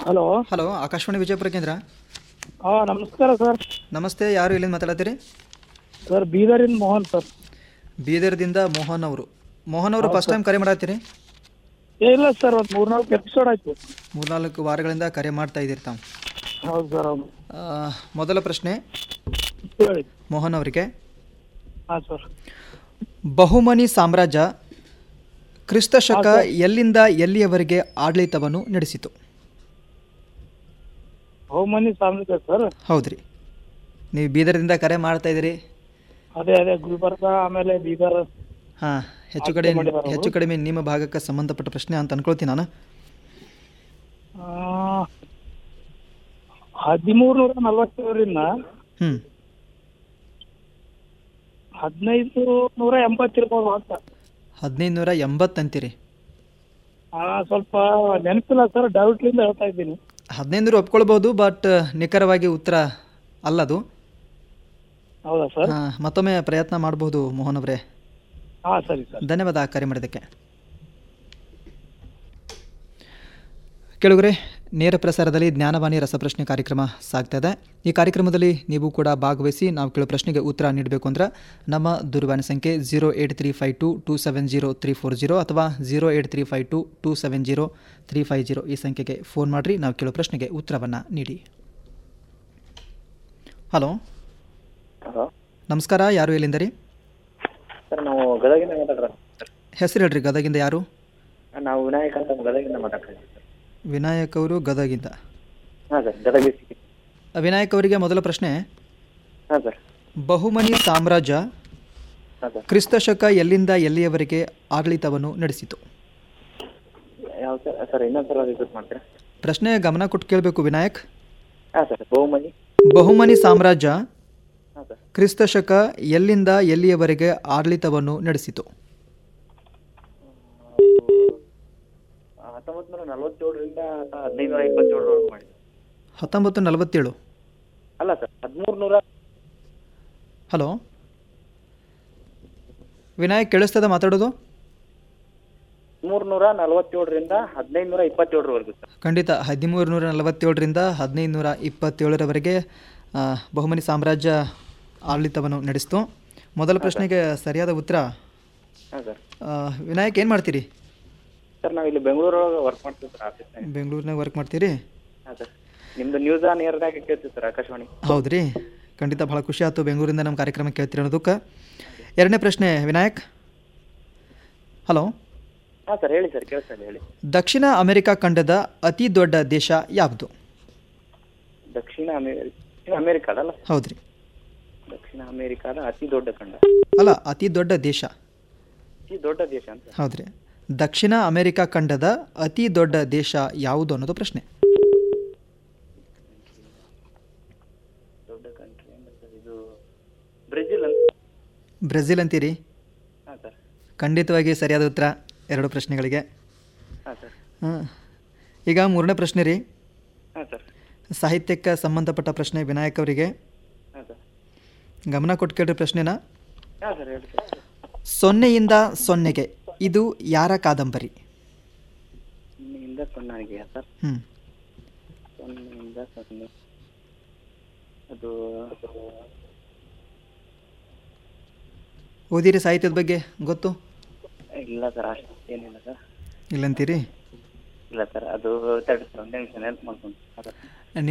hello hello Akashvani Vijayapura ಕೇಂದ್ರ ಹಾಂ ನಮಸ್ಕಾರ ಸರ್ ನಮಸ್ತೆ ಯಾರು ಇಲ್ಲಿಂದ ಮಾತಾಡತ್ತೀರಿ ಸರ್ ಬೀದರಿಂದ ಮೋಹನ್ ಸರ್ ಬೀದರ್ದಿಂದ ಮೋಹನ್ ಅವರು ಮೋಹನ್ ಅವರು ಫಸ್ಟ್ ಟೈಮ್ ಕರೆ ಮಾಡತ್ತೀರಿ ಏ ಇಲ್ಲ ಸರ್ ಒಂದು ಮೂರ್ನಾಲ್ಕು ಎಪಿಸೋಡ್ ಆಯ್ತು ಮೂರ್ನಾಲ್ಕು ವಾರಗಳಿಂದ ಕರೆ ಮಾಡ್ತಾ ಇದ್ದೀರಿ ತಾವು ಹೌದು ಸರ್ ಹೌದು ಆ, ಮೊದಲ ಪ್ರಶ್ನೆ ಹೇಳಿ ಮೋಹನ್ ಅವರಿಗೆ ಹಾಂ ಸರ್ ಬಹುಮನಿ ಸಾಮ್ರಾಜ್ಯ ಕ್ರಿಸ್ತ ಶಕ ಎಲ್ಲಿಂದ ಎಲ್ಲಿಯವರೆಗೆ ಆಡಳಿತವನ್ನು ನಡೆಸಿತು ಬಹುಮನಿ ಸಾಮ್ರಾಜ್ಯ ಸರ್ ಹೌದ್ರಿ ನೀವು ಬೀದರ್ದಿಂದ ಕರೆ ಮಾಡ್ತಾ ಇದ್ದೀರಿ ಅದೇ ಅದೇ ಗುಲ್ಬರ್ಗ ಆಮೇಲೆ ಬೀದರ್ ಹಾಂ ಹೆಚ್ಚು ಕಡೆ ಹೆಚ್ಚು ಕಡಿಮೆ ನಿಮ್ಮ ಭಾಗಕ್ಕೆ ಸಂಬಂಧಪಟ್ಟ ಪ್ರಶ್ನೆ ಅಂತ ಅನ್ಕೊಳ್ತೀನಿ ನಾನು ಆ, ಹದಿಮೂರು ನೂರ ನಲವತ್ತೇಳರಿಂದ ಹ್ಞೂ ಹದಿನೈದು ನೂರ ಎಂಬತ್ತಿರ್ಬೋದು ಅಂತ ಹದಿನೈದು ನೂರ ಎಂಬತ್ತಂತೀರಿ ಹಾಂ ಸ್ವಲ್ಪ ನೆನಪಿಲ್ಲ ಸರ್ ಡೌಟ್ಲಿಂದ ಹೇಳ್ತಾ ಇದ್ದೀನಿ ಹದಿನೈದು ನೂರು ಒಪ್ಕೊಳ್ಬೋದು ಬಟ್ ನಿಖರವಾಗಿ ಉತ್ತರ ಅಲ್ಲದು ಹೌದಾ ಸರ್ ಆ, ಮತ್ತೊಮ್ಮೆ ಪ್ರಯತ್ನ ಮಾಡಬಹುದು ಮೋಹನ್ ಅವರೇ ಹಾಂ ಸರಿ ಸರ್ ಧನ್ಯವಾದ ಕರೆ ಮಾಡಿದ್ದಕ್ಕೆ ಕೆಳಗರೆ ನೇರ ಪ್ರಸಾರದಲ್ಲಿ ಜ್ಞಾನವಾಣಿ ರಸಪ್ರಶ್ನೆ ಕಾರ್ಯಕ್ರಮ ಸಾಗ್ತಾ ಇದೆ ಈ ಕಾರ್ಯಕ್ರಮದಲ್ಲಿ ನೀವು ಕೂಡ ಭಾಗವಹಿಸಿ ನಾವು ಕೇಳೋ ಪ್ರಶ್ನೆಗೆ ಉತ್ತರ ನೀಡಬೇಕು ಅಂದ್ರೆ ನಮ್ಮ ದೂರವಾಣಿ ಸಂಖ್ಯೆ zero eight three five two two seven zero three four zero ಅಥವಾ zero eight three five two two seven zero three five zero ಈ ಸಂಖ್ಯೆಗೆ ಫೋನ್ ಮಾಡಿರಿ ನಾವು ಕೇಳೋ ಪ್ರಶ್ನೆಗೆ ಉತ್ತರವನ್ನು ನೀಡಿ ಹಲೋ ಹಲೋ ನಮಸ್ಕಾರ ಯಾರು ಎಲ್ಲಿಂದ ರೀ ಸರ್ ನಾವು ಗದಗಿಂದ ಮಾತಾಡ್ರ ಹೆಸರು ಹೇಳ್ರಿ ಗದಗಿಂದ ಯಾರು ನಾವು ವಿನಾಯಕ್ ಅಂತ ಗದಗಿಂದ ಮಾತಾಡ್ತಾ ಇದ್ದೀವಿ ಸರ್ ವಿನಾಯಕ್ ಅವರು ಗದಗಿಂದ ಹಾಂ ಸರ್ ಗದಗ ಸಿಕ್ಕಿ ವಿನಾಯಕ್ ಅವರಿಗೆ ಮೊದಲ ಪ್ರಶ್ನೆ ಹಾಂ ಸರ್ ಬಹುಮನಿ ಸಾಮ್ರಾಜ್ಯ ಹಾಂ ಸರ್ ಕ್ರಿಸ್ತ ಶಕ ಎಲ್ಲಿಂದ ಎಲ್ಲಿಯವರೆಗೆ ಆಡಳಿತವನ್ನು ನಡೆಸಿತು ಯಾವ ಸರ್ ಸರ್ ಇನ್ನೊಂದು ಸಲ ರಿಪೀಟ್ ಮಾಡ್ತೀರಾ ಪ್ರಶ್ನೆ ಗಮನ ಕೊಟ್ಟು ಕೇಳಬೇಕು ವಿನಾಯಕ್ ಹಾಂ ಸರ್ ಬಹುಮನಿ ಬಹುಮನಿ ಸಾಮ್ರಾಜ್ಯ ಹಾಂ ಸರ್ ಕ್ರಿಸ್ತ ಶಕ ಎಲ್ಲಿಂದ ಎಲ್ಲಿಯವರೆಗೆ ಆಡಳಿತವನ್ನು ನಡೆಸಿತು ಹತ್ತೊಂಬತ್ತು ನೂರ ನಲವತ್ತೇಳರಿಂದ ಹದಿನೈದು ನೂರ ಇಪ್ಪತ್ತೇಳರವರೆಗೂ ಮಾಡಿದ್ವಿ ಹತ್ತೊಂಬತ್ತು ನಲವತ್ತೇಳು ಅಲ್ಲ ಸರ್ ಹದಿಮೂರು ನೂರ ಹಲೋ ವಿನಾಯಕ್ ಕೇಳಿಸ್ತದ ಮಾತಾಡೋದು ಹದಿಮೂರು ನೂರ ನಲವತ್ತೇಳರಿಂದ ಹದಿನೈದು ನೂರ ಇಪ್ಪತ್ತೇಳರವರೆಗೂ ಸರ್ ಖಂಡಿತ ಹದಿಮೂರು ನೂರ ನಲವತ್ತೇಳರಿಂದ ಹದಿನೈದು ನೂರ ಇಪ್ಪತ್ತೇಳರವರೆಗೆ ಆ, ಬಹುಮನಿ ಸಾಮ್ರಾಜ್ಯ ಆಡಳಿತವನ್ನು ನಡೆಸಿತು ಮೊದಲ ಪ್ರಶ್ನೆಗೆ ಸರಿಯಾದ ಉತ್ತರ ಹಾಂ ಸರ್ ಆ, ವಿನಾಯಕ್ ಏನು ಮಾಡ್ತೀರಿ ಸರ್ ನಾವು ಇಲ್ಲಿ ಬೆಂಗಳೂರೊಳಗೆ ವರ್ಕ್ ಮಾಡ್ತೀವಿ ಸರ್ ಆಫೀಸ್ನಾಗ ಬೆಂಗಳೂರಿನಾಗ ವರ್ಕ್ ಮಾಡ್ತೀರಿ ಹಾಂ ಸರ್ ನಿಮ್ಮದು ನ್ಯೂಸ್ ಆನ್ ಏರ್ದಾಗ ಕೇಳ್ತೀವಿ ಸರ್ ಆಕಾಶವಾಣಿ ಹೌದ್ರಿ ಖಂಡಿತ ಭಾಳ ಖುಷಿ ಆಯ್ತು ಬೆಂಗಳೂರಿಂದ ನಮ್ಮ ಕಾರ್ಯಕ್ರಮ ಕೇಳ್ತೀರಿ ಅನ್ನೋದಕ್ಕೆ ಎರಡನೇ ಪ್ರಶ್ನೆ ವಿನಾಯಕ್ ಹಲೋ ಹಾಂ ಸರ್ ಹೇಳಿ ಸರ್ ಕೇಳಿಸ್ತಾ ಇದೆ ಹೇಳಿ ದಕ್ಷಿಣ ಅಮೆರಿಕ ಖಂಡದ ಅತಿ ದೊಡ್ಡ ದೇಶ ಯಾವುದು ದಕ್ಷಿಣ ಅಮೇರಿ ದಕ್ಷಿಣ ಅಮೇರಿಕಾದಲ್ಲ ಹೌದ್ರಿ ದಕ್ಷಿಣ ಅಮೇರಿಕಾದ ಅತಿ ದೊಡ್ಡ ಖಂಡ ಅಲ್ಲ ಅತಿ ದೊಡ್ಡ ದೇಶ ಅತಿ ದೊಡ್ಡ ದೇಶ ಅಂತ ಹೌದ್ರಿ ದಕ್ಷಿಣ ಅಮೆರಿಕ ಖಂಡದ ಅತಿ ದೊಡ್ಡ ದೇಶ ಯಾವುದು ಅನ್ನೋದು ಪ್ರಶ್ನೆ ದೊಡ್ಡ ಕಂಟ್ರಿ ಅಂದ್ರೆ ಸರ್ ಇದು ಬ್ರೆಜಿಲ್ ಅಂತ ಬ್ರೆಜಿಲ್ ಅಂತೀರಿ ಹಾಂ ಸರ್ ಖಂಡಿತವಾಗಿ ಸರಿಯಾದ ಉತ್ತರ ಎರಡು ಪ್ರಶ್ನೆಗಳಿಗೆ ಹಾಂ ಸರ್ ಹಾಂ ಈಗ ಮೂರನೇ ಪ್ರಶ್ನೆ ರೀ ಹಾಂ ಸರ್ ಸಾಹಿತ್ಯಕ್ಕೆ ಸಂಬಂಧಪಟ್ಟ ಪ್ರಶ್ನೆ ವಿನಾಯಕ್ ಅವರಿಗೆ ಹಾಂ ಸರ್ ಗಮನ ಕೊಟ್ಟು ಕೇಳ್ರಿ ಪ್ರಶ್ನೆನ ಹಾಂ ಸರ್ ಹೇಳಿ ಸರ್ ಸೊನ್ನೆಯಿಂದ ಸೊನ್ನೆಗೆ ಇದು ಯಾರ ಕಾದಂಬರಿ ಸೊನ್ನೆಯಿಂದ ಸೊನ್ನಾಗಿ ಸರ್ ಹ್ಞೂ ಸೊನ್ನೆಯಿಂದ ಸೊನ್ನೆ ಅದು ಓದಿರಿ ಸಾಹಿತ್ಯದ ಬಗ್ಗೆ ಗೊತ್ತು ಇಲ್ಲ ಸರ್ ಅಷ್ಟು ಏನಿಲ್ಲ ಸರ್ ಇಲ್ಲಂತೀರಿ ಇಲ್ಲ ಸರ್ ಅದು ತಡಿ ಸರ್ ಒಂದೇ ನಿಮಿಷ ನೆನಪು ಮಾಡ್ಕೊಂಡು